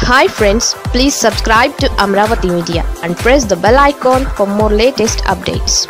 hi friends please subscribe to Amaravati media and press the bell icon for more latest updates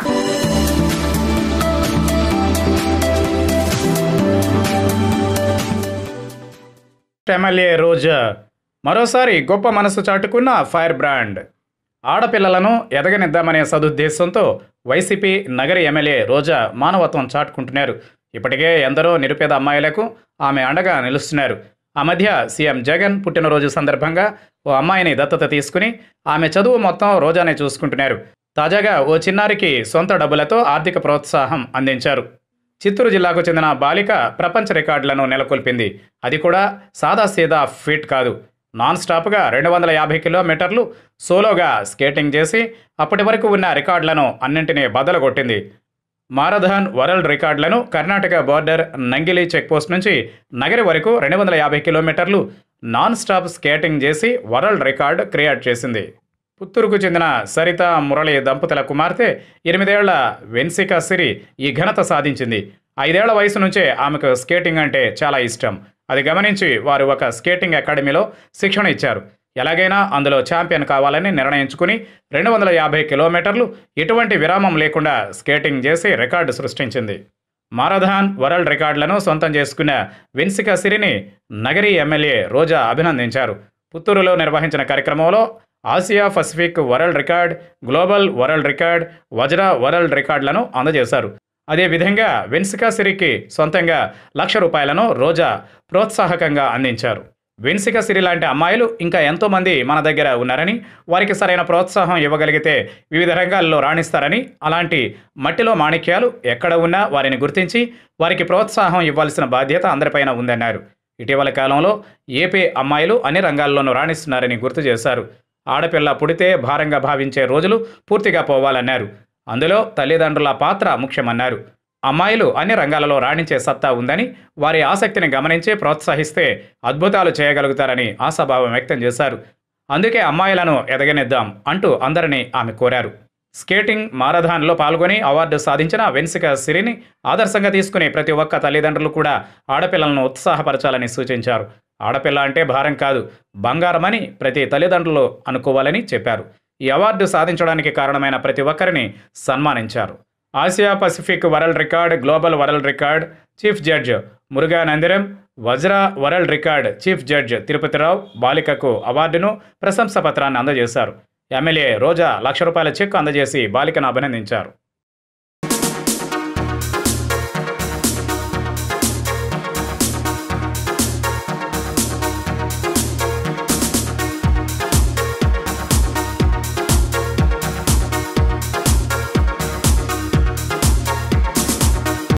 MLA Roja మరోసారి గొప్ప మనసు చాటుకున్న fire brand ఆడపిల్లలను ఎదగనిద్దామనే సదుద్దేశంతో YCP Nagari MLA రోజా మానవత్వం చాటుకుంటున్నారు ఇప్పటికే ఎందరో నిరుపేద అమ్మాయిలకు ఆమె అండగా నిలుస్తున్నారు ఆ మధ్య సీఎం జగన్ పుట్టినరోజు సందర్భంగా ఓ అమ్మాయిని దత్తత తీసుకుని ఆమె చదువు మొత్తం రోజానే చూసుకుంటున్నారు తాజాగా ఓ చిన్నారికి సొంత డబ్బులతో ఆర్థిక ప్రోత్సాహం అందించారు చిత్తూరు జిల్లాకు చెందిన బాలిక ప్రపంచ రికార్డులను నెలకొల్పింది అది కూడా సాదాసీదా ఫిట్ కాదు నాన్ స్టాప్గా రెండు వందల యాభై కిలోమీటర్లు సోలోగా స్కేటింగ్ చేసి అప్పటి వరకు ఉన్న రికార్డులను అన్నింటినీ బదలగొట్టింది మారథాన్ వరల్డ్ రికార్డులను కర్ణాటక బార్డర్ నంగిలి చెక్పోస్ట్ నుంచి నగరి వరకు రెండు వందల యాభై కిలోమీటర్లు నాన్ స్టాప్ స్కేటింగ్ చేసి వరల్డ్ రికార్డ్ క్రియేట్ చేసింది పుత్తూరుకు చెందిన సరిత మురళి దంపతుల కుమార్తె ఎనిమిదేళ్ల వెన్సిక సిరి ఈ ఘనత సాధించింది ఐదేళ్ల వయసు నుంచే ఆమెకు స్కేటింగ్ అంటే చాలా ఇష్టం అది గమనించి వారు ఒక స్కేటింగ్ అకాడమీలో శిక్షణ ఇచ్చారు ఎలాగైనా అందులో ఛాంపియన్ కావాలని నిర్ణయించుకుని రెండు వందల యాభై కిలోమీటర్లు ఎటువంటి విరామం లేకుండా స్కేటింగ్ చేసి రికార్డు సృష్టించింది మారథాన్ వరల్డ్ రికార్డులను సొంతం చేసుకున్న విన్సిక సిరిని నగరి ఎమ్మెల్యే రోజా అభినందించారు పుత్తూరులో నిర్వహించిన కార్యక్రమంలో Asia Pacific world record global world record Vajra world రికార్డులను అందజేశారు అదేవిధంగా వెన్సికా సిరికి సొంతంగా లక్ష రూపాయలను రోజా ప్రోత్సాహకంగా అందించారు వెన్సిక సిరి లాంటి అమ్మాయిలు ఇంకా ఎంతోమంది మన దగ్గర ఉన్నారని వారికి సరైన ప్రోత్సాహం ఇవ్వగలిగితే వివిధ రంగాల్లో రాణిస్తారని అలాంటి మట్టిలో మాణిక్యాలు ఎక్కడ ఉన్నా వారిని గుర్తించి వారికి ప్రోత్సాహం ఇవ్వాల్సిన బాధ్యత అందరిపైన ఉందన్నారు ఇటీవల కాలంలో ఏపీ అమ్మాయిలు అన్ని రంగాల్లోనూ రాణిస్తున్నారని గుర్తు చేశారు ఆడపిల్ల పుడితే భారంగా భావించే రోజులు పూర్తిగా పోవాలన్నారు అందులో తల్లిదండ్రుల పాత్ర ముఖ్యమన్నారు అమ్మాయిలు అన్ని రంగాలలో రాణించే సత్తా ఉందని వారి ఆసక్తిని గమనించి ప్రోత్సహిస్తే అద్భుతాలు చేయగలుగుతారని ఆశాభావం వ్యక్తం చేశారు అందుకే అమ్మాయిలను ఎదగనిద్దాం అంటూ అందరినీ ఆమె కోరారు స్కేటింగ్ మారథాన్లో పాల్గొని అవార్డు సాధించిన వెన్సిక సిరిని ఆదర్శంగా తీసుకుని ప్రతి ఒక్క తల్లిదండ్రులు కూడా ఆడపిల్లలను ఉత్సాహపరచాలని సూచించారు ఆడపిల్ల అంటే భారం కాదు బంగారమని ప్రతి తల్లిదండ్రులు అనుకోవాలని చెప్పారు ఈ అవార్డు సాధించడానికి కారణమైన ప్రతి ఒక్కరిని సన్మానించారు Asia Pacific world record global world record chief judge మురుగా నందిరం Vajra world record chief judge Tirupati Rao బాలికకు అవార్డును ప్రశంసా పత్రాన్ని అందజేశారు ఎమ్మెల్యే రోజా లక్ష రూపాయల చెక్ అందజేసి బాలికను అభినందించారు